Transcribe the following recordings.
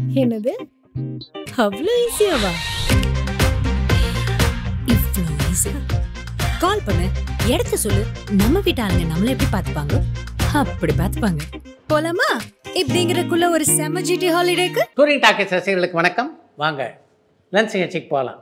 என்னது அவ்வளோ ஈஸியாவா இவ்வளோ ஈஸி கால் பண்ணு இடத்த சொல்லு நம்ம வீட்டு ஆளுங்க நம்மள எப்படி பார்த்துப்பாங்க அப்படி பார்த்துப்பாங்க போலாமா இப்படிங்கிறக்குள்ள ஒரு செம ஜிடி ஹாலிடேக்கு டூரிங் டாக்கெட் ரசிகர்களுக்கு வணக்கம் வாங்க லன்ச் நிகழ்ச்சிக்கு போகலாம்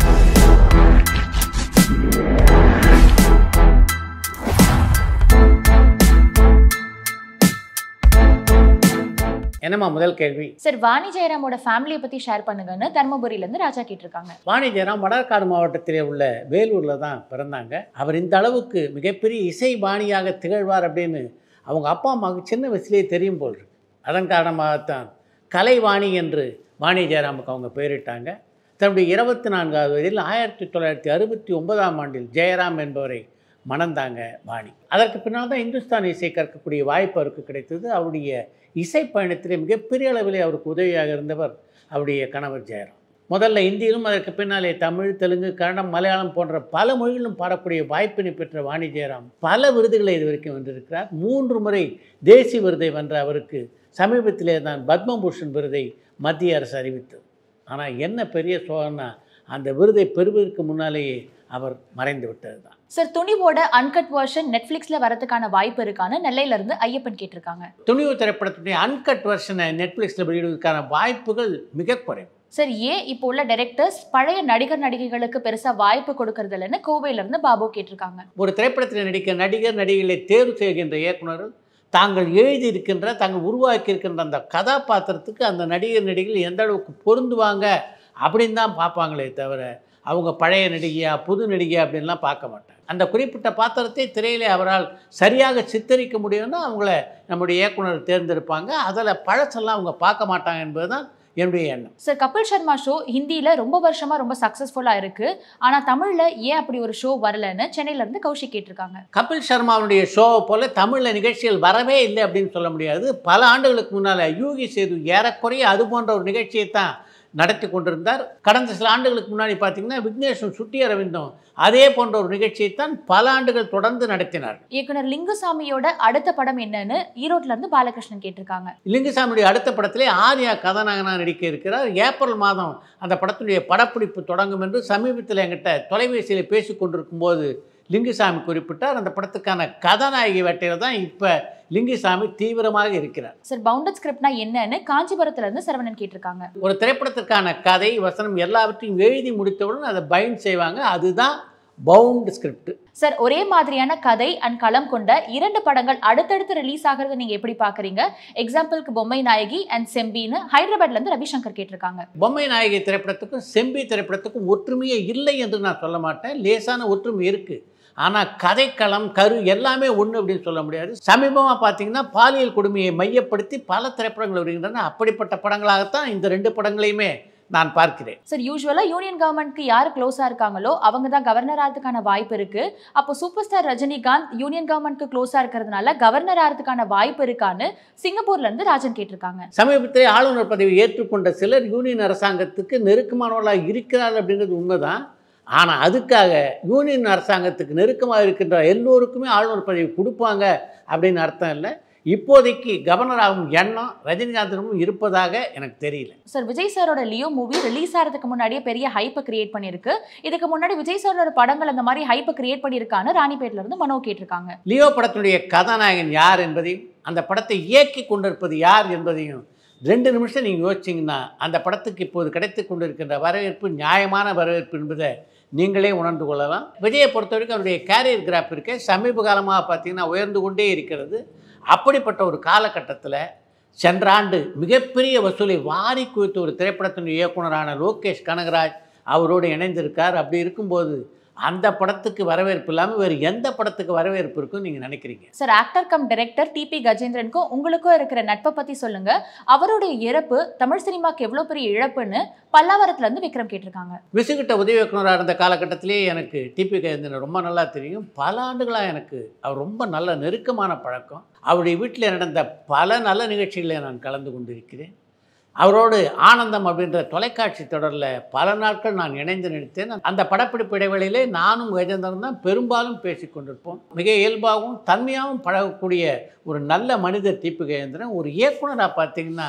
என்னம்மா முதல் கேள்வி சார் வாணி ஜெயராமோட ஃபேமிலியை பத்தி ஷேர் பண்ணுங்கன்னு தர்மபுரியில இருந்து ராஜா கேட்டிருக்காங்க வாணி ஜெயராம் வடகாடு மாவட்டத்திலே உள்ள வேலூரில் தான் பிறந்தாங்க அவர் இந்த அளவுக்கு மிகப்பெரிய இசை பாணியாக திகழ்வார் அப்படின்னு அவங்க அப்பா அம்மாவுக்கு சின்ன வயசுலேயே தெரியும் போல் இருக்கு அதன் காரணமாகத்தான் கலைவாணி என்று வாணி ஜெயராமுக்கு அவங்க பெயரிட்டாங்க தன்னுடைய இருபத்தி நான்காவது வயதில் ஆயிரத்தி தொள்ளாயிரத்தி அறுபத்தி ஒன்பதாம் ஆண்டில் ஜெயராம் என்பவரை மணந்தாங்க வாணி அதற்கு பின்னால் தான் இந்துஸ்தானி இசை கற்கக்கூடிய வாய்ப்பு அவருக்கு கிடைத்தது அவருடைய இசை பயணத்திலே மிகப்பெரிய அளவிலே அவருக்கு உதவியாக இருந்தவர் அவருடைய கணவர் ஜெயராம் முதல்ல இந்தியிலும் அதற்கு பின்னாலே தமிழ் தெலுங்கு கன்னடம் மலையாளம் போன்ற பல மொழிகளிலும் பாடக்கூடிய வாய்ப்பினை பெற்ற வாணி ஜெயராம் பல விருதுகளை இதுவரைக்கும் வென்றிருக்கிறார் மூன்று முறை தேசிய விருதை வென்ற அவருக்கு சமீபத்திலே தான் பத்மபூஷன் விருதை மத்திய அரசு அறிவித்தது ஆனால் என்ன பெரிய சோகம்னா அந்த விருதை பெறுவதற்கு முன்னாலேயே அவர் மறைந்து விட்டது தான் சார் துணிவோட அன்கட் வெர்ஷன் நெட்ஃபிளிக்ஸ்ல வரதுக்கான வாய்ப்பு இருக்கான்னு நெல்லையில இருந்து ஐயப்பன் கேட்டிருக்காங்க துணிவு திரைப்படத்துடைய அன்கட் வெர்ஷனை நெட்ஃப்ளிக்ஸில் வெளியிடுவதற்கான வாய்ப்புகள் மிக குறைவு சார் ஏன் இப்போ உள்ள டைரக்டர்ஸ் பழைய நடிகர் நடிகைகளுக்கு பெருசா வாய்ப்பு கொடுக்கறது இல்லைன்னு கோவையில இருந்து பாபு கேட்டிருக்காங்க ஒரு திரைப்படத்தில் நடிக்க நடிகர் நடிகைகளை தேர்வு செய்கின்ற இயக்குனர்கள் தாங்கள் எழுதியிருக்கின்ற தாங்கள் உருவாக்கி இருக்கின்ற அந்த கதாபாத்திரத்துக்கு அந்த நடிகர் நடிகைகள் எந்த அளவுக்கு பொருந்துவாங்க அப்படின்னு தான் பார்ப்பாங்களே தவிர அவங்க பழைய நடிகையா புது நடிகையா அப்படின்லாம் பார்க்க மாட்டாங்க அந்த குறிப்பிட்ட பாத்திரத்தை திரையிலே அவரால் சரியாக சித்தரிக்க முடியும்னா அவங்கள நம்முடைய இயக்குனர் தேர்ந்தெடுப்பாங்க அதில் பழசெல்லாம் அவங்க பார்க்க மாட்டாங்க என்பது தான் என்னுடைய எண்ணம் சார் கபில் சர்மா ஷோ ஹிந்தியில ரொம்ப வருஷமா ரொம்ப சக்சஸ்ஃபுல்லா இருக்கு ஆனா தமிழ்ல ஏன் அப்படி ஒரு ஷோ வரலன்னு சென்னையில இருந்து கௌஷிக் கேட்டிருக்காங்க கபில் சர்மாவுடைய ஷோவை போல தமிழில் நிகழ்ச்சிகள் வரவே இல்லை அப்படின்னு சொல்ல முடியாது பல ஆண்டுகளுக்கு முன்னால் யூகி சேது ஏறக்குறைய அது போன்ற ஒரு நிகழ்ச்சியை தான் நடத்தி கொண்டிருந்தார் கடந்த சில ஆண்டுகளுக்கு முன்னாடி பார்த்தீங்கன்னா விக்னேஷும் சுட்டி அரவிந்தும் அதே போன்ற ஒரு நிகழ்ச்சியைத்தான் பல ஆண்டுகள் தொடர்ந்து நடத்தினார் இயக்குனர் லிங்குசாமியோட அடுத்த படம் என்னன்னு ஈரோட்ல இருந்து பாலகிருஷ்ணன் கேட்டிருக்காங்க லிங்குசாமியுடைய அடுத்த படத்திலே ஆர்யா கதாநாயகனாக நடிக்க இருக்கிறார் ஏப்ரல் மாதம் அந்த படத்துடைய படப்பிடிப்பு தொடங்கும் என்று சமீபத்தில் என்கிட்ட தொலைபேசியில் பேசி கொண்டிருக்கும் போது லிங்குசாமி குறிப்பிட்டார் அந்த படத்துக்கான கதாநாயகி வேட்டையில் தான் இப்போ லிங்குசாமி தீவிரமாக இருக்கிறார் சார் பவுண்டட் ஸ்கிரிப்ட்னா என்னன்னு காஞ்சிபுரத்துல இருந்து சரவணன் கேட்டிருக்காங்க ஒரு திரைப்படத்திற்கான கதை வசனம் எல்லாவற்றையும் எழுதி முடித்தவுடன் அதை பைண்ட் செய்வாங்க அதுதான் பவுண்ட் ஸ்கிரிப்ட் சார் ஒரே மாதிரியான கதை அண்ட் களம் கொண்ட இரண்டு படங்கள் அடுத்தடுத்து ரிலீஸ் ஆகிறத நீங்க எப்படி பாக்குறீங்க எக்ஸாம்பிளுக்கு பொம்மை நாயகி அண்ட் செம்பின்னு ஹைதராபாத்ல இருந்து ரவிசங்கர் கேட்டிருக்காங்க பொம்மை நாயகி திரைப்படத்துக்கும் செம்பி திரைப்படத்துக்கும் ஒற்றுமையே இல்லை என்று நான் சொல்ல மாட்டேன் லேசான ஒற்றுமை இருக்குது ஆனால் கதைக்களம் கரு எல்லாமே ஒன்று அப்படின்னு சொல்ல முடியாது சமீபமாக பார்த்தீங்கன்னா பாலியல் கொடுமையை மையப்படுத்தி பல திரைப்படங்கள் வருகின்றன அப்படிப்பட்ட படங்களாகத்தான் இந்த ரெண்டு படங்களையுமே நான் பார்க்கிறேன் சார் யூஸ்வலா யூனியன் கவர்மெண்ட்க்கு யார் க்ளோஸா இருக்காங்களோ அவங்க தான் கவர்னர் ஆகிறதுக்கான வாய்ப்பு இருக்கு அப்போ சூப்பர் ஸ்டார் ரஜினிகாந்த் யூனியன் கவர்மெண்ட்க்கு க்ளோஸா இருக்கிறதுனால கவர்னர் ஆகிறதுக்கான வாய்ப்பு இருக்கான்னு சிங்கப்பூர்ல இருந்து ராஜன் கேட்டிருக்காங்க சமீபத்தில் ஆளுநர் பதவி ஏற்றுக்கொண்ட சிலர் யூனியன் அரசாங்கத்துக்கு நெருக்கமானவர்களாக இருக்கிறார் அப்படின்றது உண்மைதான் ஆனால் அதுக்காக யூனியன் அரசாங்கத்துக்கு நெருக்கமாக இருக்கின்ற எல்லோருக்குமே ஆளுநர் பதவி கொடுப்பாங்க அப்படின்னு அர்த்தம் இல்லை இப்போதைக்கு கவர்னர் ஆகும் எண்ணம் ரஜினிகாந்திடமும் இருப்பதாக எனக்கு தெரியல சார் விஜய் சாரோட லியோ மூவி ரிலீஸ் ஆகிறதுக்கு முன்னாடியே பெரிய ஹைப்பை கிரியேட் பண்ணிருக்கு இதுக்கு முன்னாடி விஜய் சாரோட படங்கள் அந்த மாதிரி ஹைப்பை கிரியேட் பண்ணியிருக்கான்னு ராணிப்பேட்ல இருந்து மனோ கேட்டிருக்காங்க லியோ படத்தினுடைய கதாநாயகன் யார் என்பதையும் அந்த படத்தை இயக்கி கொண்டிருப்பது யார் என்பதையும் ரெண்டு நிமிஷம் நீங்கள் யோசிச்சிங்கன்னா அந்த படத்துக்கு இப்போது கிடைத்து கொண்டிருக்கின்ற வரவேற்பு நியாயமான வரவேற்பு என்பதை நீங்களே உணர்ந்து கொள்ளலாம் விஜயை பொறுத்த வரைக்கும் அவருடைய கேரியர் கிராஃப் இருக்க சமீப காலமாக பார்த்தீங்கன்னா உயர்ந்து கொண்டே இருக்கிறது அப்படிப்பட்ட ஒரு காலகட்டத்தில் சென்ற ஆண்டு மிகப்பெரிய வசூலை வாரி குவித்த ஒரு திரைப்படத்தின் இயக்குனரான லோகேஷ் கனகராஜ் அவரோடு இணைந்திருக்கார் அப்படி இருக்கும்போது அந்த படத்துக்கு வரவேற்பு இல்லாமல் வேறு எந்த படத்துக்கு வரவேற்பு இருக்குன்னு நீங்கள் நினைக்கிறீங்க sir actor cum director TP கஜேந்திரனுக்கும் உங்களுக்கும் இருக்கிற நட்பை பத்தி சொல்லுங்க அவருடைய இறப்பு தமிழ் சினிமாக்கு எவ்வளவு பெரிய இழப்புன்னு பல்லாவரத்துல இருந்து விக்ரம் கேட்டிருக்காங்க விசுகிட்ட உதவி இயக்குனராக இருந்த காலகட்டத்திலே எனக்கு டிபி கஜேந்திரன் ரொம்ப நல்லா தெரியும் பல ஆண்டுகளாக எனக்கு அவர் ரொம்ப நல்ல நெருக்கமான பழக்கம் அவருடைய வீட்டில் நடந்த பல நல்ல நிகழ்ச்சிகளை நான் கலந்து கொண்டிருக்கிறேன் அவரோடு ஆனந்தம் அப்படின்ற தொலைக்காட்சி தொடரில் பல நாட்கள் நான் இணைந்து நடித்தேன் அந்த படப்பிடிப்பு இடைவெளியிலே நானும் கஜேந்திரன் தான் பெரும்பாலும் பேசி கொண்டிருப்போம் மிக இயல்பாகவும் தன்மையாகவும் பழகக்கூடிய ஒரு நல்ல மனிதர் டிபி கஜேந்திரன் ஒரு இயக்குனராக பார்த்தீங்கன்னா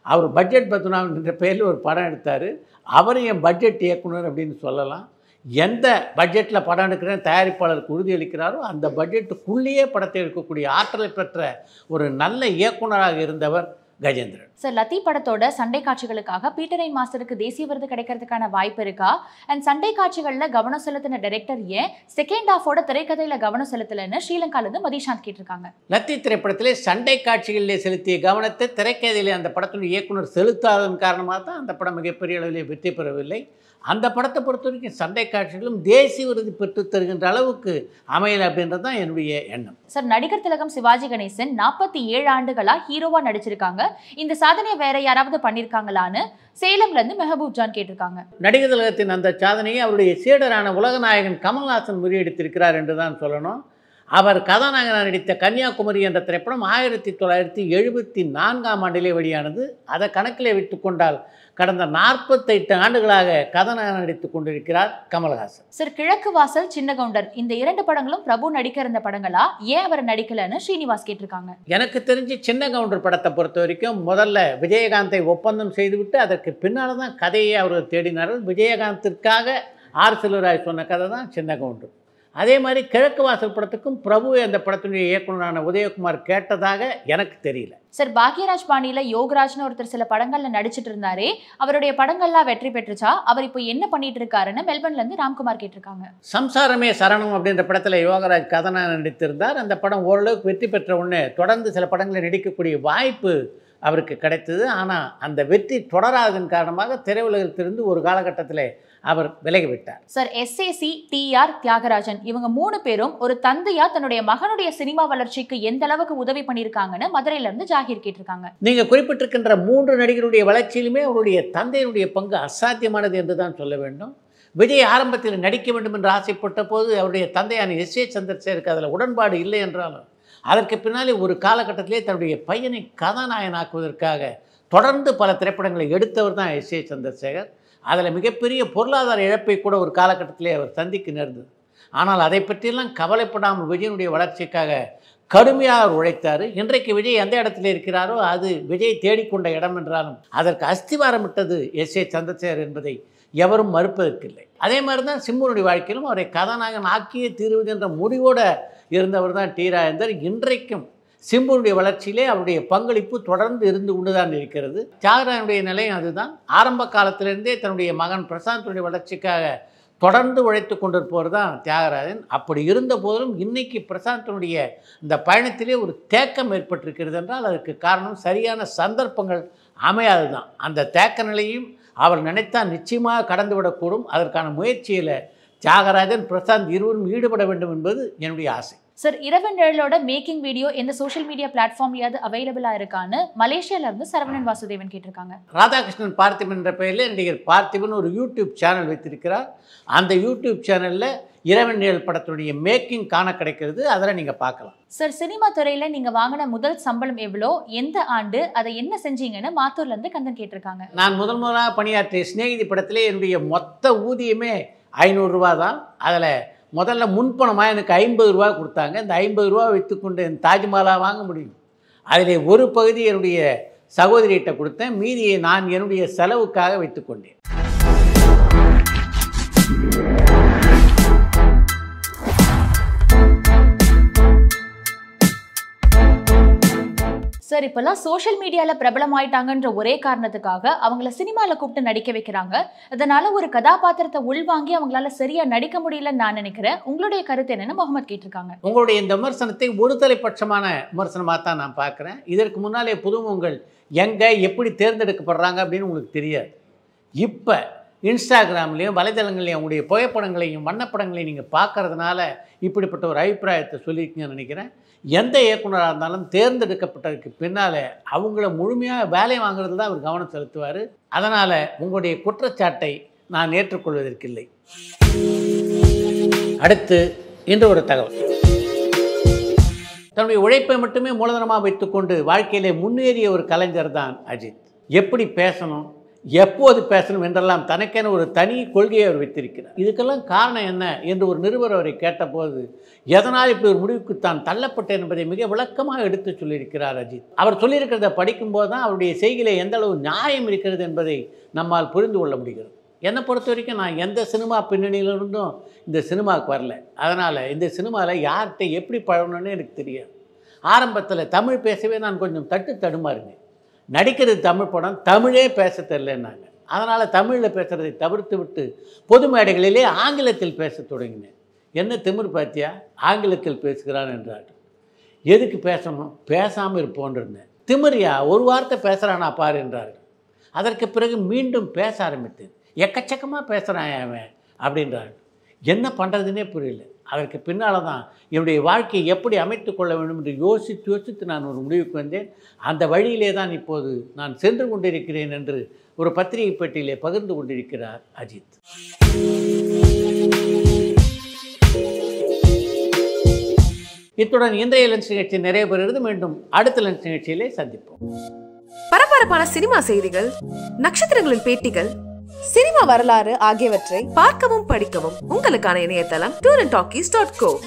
அவர் பட்ஜெட் பத்மநாபன் என்ற பெயரில் ஒரு படம் எடுத்தார் அவர் என் பட்ஜெட் இயக்குனர் அப்படின்னு சொல்லலாம் எந்த பட்ஜெட்டில் படம் எடுக்கிறேன் தயாரிப்பாளருக்கு உறுதியளிக்கிறாரோ அந்த பட்ஜெட்டுக்குள்ளேயே படத்தை எடுக்கக்கூடிய ஆற்றலை பெற்ற ஒரு நல்ல இயக்குனராக இருந்தவர் கஜேந்திரன் சார் லத்தி படத்தோட சண்டை காட்சிகளுக்காக பீட்டரைன் மாஸ்டருக்கு தேசிய விருது கிடைக்கிறதுக்கான வாய்ப்பு இருக்கா அண்ட் சண்டை காட்சிகள்ல கவனம் செலுத்தின டைரக்டர் ஏன் செகண்ட் ஹாஃபோட திரைக்கதையில கவனம் செலுத்தலைன்னு ஸ்ரீலங்கால இருந்து மதிஷாந்த் கேட்டிருக்காங்க லத்தி திரைப்படத்திலே சண்டை காட்சிகளிலே செலுத்திய கவனத்தை திரைக்கதையிலே அந்த படத்தினுடைய இயக்குனர் செலுத்தாததன் காரணமாக தான் அந்த படம் மிகப்பெரிய அளவிலே வெற்றி பெறவில்லை அந்த படத்தை பொறுத்த வரைக்கும் சண்டை காட்சிகளும் தேசிய விருது பெற்று தருகின்ற அளவுக்கு அமையலை அப்படின்றது தான் என்னுடைய எண்ணம் சார் நடிகர் திலகம் சிவாஜி கணேசன் நாற்பத்தி ஏழு ஆண்டுகளா ஹீரோவா நடிச்சிருக்காங்க இந்த சாதனையை வேற யாராவது பண்ணிருக்காங்களான்னு சேலம்ல இருந்து மெஹபூப் ஜான் கேட்டிருக்காங்க நடிகர் திலகத்தின் அந்த சாதனையை அவருடைய சீடரான உலகநாயகன் கமல்ஹாசன் முறியடித்திருக்கிறார் என்று தான் சொல்லணும் அவர் கதாநாயகனாக நடித்த கன்னியாகுமரி என்ற திரைப்படம் ஆயிரத்தி தொள்ளாயிரத்தி எழுபத்தி நான்காம் ஆண்டிலே வெளியானது அதை கணக்கிலே வைத்துக்கொண்டால் கடந்த நாற்பத்தெட்டு ஆண்டுகளாக கதாநாயகன் நடித்துக் கொண்டிருக்கிறார் கமல்ஹாசன் சார் கிழக்கு வாசல் சின்ன கவுண்டர் இந்த இரண்டு படங்களும் பிரபு நடிக்க இருந்த படங்களா ஏன் அவர் நடிக்கலன்னு ஸ்ரீனிவாஸ் கேட்டிருக்காங்க எனக்கு தெரிஞ்சு சின்ன கவுண்டர் படத்தை பொறுத்த வரைக்கும் முதல்ல விஜயகாந்தை ஒப்பந்தம் செய்துவிட்டு அதற்கு பின்னால் தான் கதையை அவர்கள் தேடினார்கள் விஜயகாந்திற்காக ஆர் செல்வராஜ் சொன்ன கதை தான் சின்ன கவுண்டர் அதே மாதிரி கிழக்கு வாசல் படத்துக்கும் பிரபு அந்த படத்தினுடைய இயக்குனரான உதயகுமார் கேட்டதாக எனக்கு தெரியல சார் பாக்யராஜ் பாணியில யோகராஜ்னு ஒருத்தர் சில படங்கள்ல நடிச்சிட்டு இருந்தாரே அவருடைய படங்கள்லாம் வெற்றி பெற்றுச்சா அவர் இப்போ என்ன பண்ணிட்டு இருக்காருன்னு மெல்பர்ன்ல இருந்து ராம்குமார் கேட்டிருக்காங்க சம்சாரமே சரணம் அப்படின்ற படத்தில் யோகராஜ் கதாநாயகன் நடித்திருந்தார் அந்த படம் ஓரளவுக்கு வெற்றி பெற்ற உடனே தொடர்ந்து சில படங்களை நடிக்கக்கூடிய வாய்ப்பு அவருக்கு கிடைத்தது ஆனால் அந்த வெற்றி தொடராததன் காரணமாக திரையுலகத்திலிருந்து ஒரு காலகட்டத்தில் அவர் விலகிவிட்டார் சார் எஸ்ஏசி டிஆர் தியாகராஜன் இவங்க மூணு பேரும் ஒரு தந்தையா தன்னுடைய மகனுடைய சினிமா வளர்ச்சிக்கு எந்த அளவுக்கு உதவி பண்ணியிருக்காங்கன்னு மதுரையில இருந்து ஜாகிர் கேட்டிருக்காங்க நீங்கள் குறிப்பிட்டிருக்கின்ற மூன்று நடிகருடைய வளர்ச்சியிலுமே அவருடைய தந்தையினுடைய பங்கு அசாத்தியமானது என்று தான் சொல்ல வேண்டும் விஜய் ஆரம்பத்தில் நடிக்க வேண்டும் என்று ஆசைப்பட்ட போது அவருடைய தந்தையான எஸ் ஏ சந்திரசேகருக்கு அதில் உடன்பாடு இல்லை என்றாலும் அதற்கு பின்னாலே ஒரு காலகட்டத்திலே தன்னுடைய பையனை கதாநாயகனாக்குவதற்காக தொடர்ந்து பல திரைப்படங்களை எடுத்தவர் தான் எஸ் ஏ சந்திரசேகர் அதில் மிகப்பெரிய பொருளாதார இழப்பை கூட ஒரு காலகட்டத்திலே அவர் சந்திக்க நேர்ந்தது ஆனால் அதை பற்றியெல்லாம் கவலைப்படாமல் விஜயனுடைய வளர்ச்சிக்காக கடுமையாக அவர் உழைத்தார் இன்றைக்கு விஜய் எந்த இடத்துல இருக்கிறாரோ அது விஜய் தேடிக்கொண்ட இடம் என்றாலும் அதற்கு அஸ்திவாரமிட்டது எஸ் ஏ சந்திரசேகர் என்பதை எவரும் மறுப்பதற்கில்லை அதே மாதிரி தான் சிம்புனுடைய வாழ்க்கையிலும் அவரை கதாநாயகன் ஆக்கியே தீர்வது என்ற முடிவோடு இருந்தவர் தான் டி ராஜேந்தர் இன்றைக்கும் சிம்புனுடைய வளர்ச்சியிலே அவருடைய பங்களிப்பு தொடர்ந்து இருந்து கொண்டுதான் இருக்கிறது தியாகராயனுடைய நிலையம் அதுதான் ஆரம்ப காலத்திலிருந்தே தன்னுடைய மகன் பிரசாந்தனுடைய வளர்ச்சிக்காக தொடர்ந்து உழைத்து கொண்டிருப்பவர் தான் தியாகராஜன் அப்படி இருந்த போதிலும் இன்னைக்கு பிரசாந்தனுடைய இந்த பயணத்திலே ஒரு தேக்கம் ஏற்பட்டிருக்கிறது என்றால் அதற்கு காரணம் சரியான சந்தர்ப்பங்கள் அமையாது தான் அந்த தேக்க நிலையும் அவர் நினைத்தால் நிச்சயமாக கடந்து விடக்கூடும் அதற்கான முயற்சியில் தியாகராஜன் பிரசாந்த் இருவரும் ஈடுபட வேண்டும் என்பது என்னுடைய ஆசை சார் இரவு நிழலோட மேக்கிங் வீடியோ எந்த சோஷியல் மீடியா பிளாட்ஃபார்ம்லயாவது அவைலபிளா இருக்கான்னு மலேசியால இருந்து சரவணன் வாசுதேவன் கேட்டிருக்காங்க ராதாகிருஷ்ணன் பார்த்திபன் என்ற பெயரில் நடிகர் பார்த்திபன் ஒரு யூடியூப் சேனல் வைத்திருக்கிறார் அந்த யூடியூப் சேனலில் இரவன் நிழல் படத்துடைய மேக்கிங் காண கிடைக்கிறது அதில் நீங்கள் பார்க்கலாம் சார் சினிமா துறையில நீங்க வாங்கின முதல் சம்பளம் எவ்வளோ எந்த ஆண்டு அதை என்ன செஞ்சீங்கன்னு மாத்தூர்ல இருந்து கந்தன் கேட்டிருக்காங்க நான் முதல் முதலாக பணியாற்றிய சிநேகிதி படத்திலே என்னுடைய மொத்த ஊதியமே ஐநூறுரூவா தான் அதில் முதல்ல முன்பணமாக எனக்கு ஐம்பது ரூபா கொடுத்தாங்க இந்த ஐம்பது ரூபா வைத்துக்கொண்டு என் தாஜ்மஹாலாக வாங்க முடியும் அதிலே ஒரு பகுதி என்னுடைய சகோதரியிட்ட கொடுத்தேன் மீதியை நான் என்னுடைய செலவுக்காக வைத்துக்கொண்டேன் சார் இப்பெல்லாம் சோஷியல் மீடியால பிரபலமாயிட்டாங்கன்ற ஒரே காரணத்துக்காக அவங்கள சினிமால கூப்பிட்டு நடிக்க வைக்கிறாங்க அதனால ஒரு கதாபாத்திரத்தை உள்வாங்கி அவங்களால சரியா நடிக்க முடியலன்னு நான் நினைக்கிறேன் உங்களுடைய கருத்து என்னன்னு முகமது கேட்டிருக்காங்க உங்களுடைய இந்த விமர்சனத்தை ஒருதலைப்பட்சமான விமர்சனமாக தான் நான் பார்க்குறேன் இதற்கு முன்னாலே புதுமுகங்கள் எங்கே எப்படி தேர்ந்தெடுக்கப்படுறாங்க அப்படின்னு உங்களுக்கு தெரியாது இப்போ இன்ஸ்டாகிராம்லேயும் வலைதளங்களையும் உங்களுடைய புகைப்படங்களையும் வண்ணப்படங்களையும் நீங்கள் பார்க்கறதுனால இப்படிப்பட்ட ஒரு அபிப்பிராயத்தை சொல்லியிருக்கீங்கன்னு நினைக்கிறேன் எந்த இயக்குனராக இருந்தாலும் தேர்ந்தெடுக்கப்பட்டதுக்கு பின்னால் அவங்கள முழுமையாக வேலை வாங்குறது தான் அவர் கவனம் செலுத்துவார் அதனால் உங்களுடைய குற்றச்சாட்டை நான் ஏற்றுக்கொள்வதற்கில்லை அடுத்து இன்று ஒரு தகவல் தன்னுடைய உழைப்பை மட்டுமே மூலதனமாக வைத்துக்கொண்டு வாழ்க்கையிலே முன்னேறிய ஒரு கலைஞர் தான் அஜித் எப்படி பேசணும் எப்போது பேசணும் என்றெல்லாம் தனக்கென ஒரு தனி கொள்கையை அவர் வைத்திருக்கிறார் இதுக்கெல்லாம் காரணம் என்ன என்று ஒரு நிருபர் அவரை கேட்டபோது எதனால் இப்படி ஒரு முடிவுக்கு தான் தள்ளப்பட்டேன் என்பதை மிக விளக்கமாக எடுத்து சொல்லியிருக்கிறார் அஜித் அவர் சொல்லியிருக்கிறத படிக்கும்போது தான் அவருடைய செய்கையிலே எந்த அளவு நியாயம் இருக்கிறது என்பதை நம்மால் புரிந்து கொள்ள முடிகிறது என்னை பொறுத்த வரைக்கும் நான் எந்த சினிமா பின்னணியிலிருந்தும் இந்த சினிமாவுக்கு வரல அதனால் இந்த சினிமாவில் யார்கிட்ட எப்படி பழகணும்னு எனக்கு தெரியாது ஆரம்பத்தில் தமிழ் பேசவே நான் கொஞ்சம் தட்டு தடுமாறுங்க நடிக்கிறது தமிழ் படம் தமிழே பேச தெரிலன்னாங்க அதனால் தமிழில் பேசுகிறதை தவிர்த்து விட்டு பொது மேடைகளிலே ஆங்கிலத்தில் பேசத் தொடங்கினேன் என்ன திமிர் பாத்தியா ஆங்கிலத்தில் பேசுகிறான் என்றார்கள் எதுக்கு பேசணும் பேசாமல் இருப்போன்னு இருந்தேன் திமிரியா ஒரு வார்த்தை பேசுகிறானா பாரு என்றார்கள் அதற்கு பிறகு மீண்டும் பேச ஆரம்பித்தேன் எக்கச்சக்கமாக பேசுகிறான் அவன் அப்படின்றார்கள் என்ன பண்ணுறதுனே புரியல அதற்கு பின்னால் தான் என்னுடைய வாழ்க்கையை எப்படி அமைத்து கொள்ள வேண்டும் என்று யோசித்து யோசித்து நான் ஒரு முடிவுக்கு வந்தேன் அந்த வழியிலே தான் இப்போது நான் சென்று கொண்டிருக்கிறேன் என்று ஒரு பத்திரிகை பெட்டியிலே பகிர்ந்து கொண்டிருக்கிறார் அஜித் இத்துடன் இன்றைய லென்ஸ் நிகழ்ச்சி நிறைவு பெறுகிறது மீண்டும் அடுத்த லென்ஸ் நிகழ்ச்சியிலே சந்திப்போம் பரபரப்பான சினிமா செய்திகள் நட்சத்திரங்களின் பேட்டிகள் சினிமா வரலாறு ஆகியவற்றை பார்க்கவும் படிக்கவும் உங்களுக்கான இணையதளம் tour and talkies dot go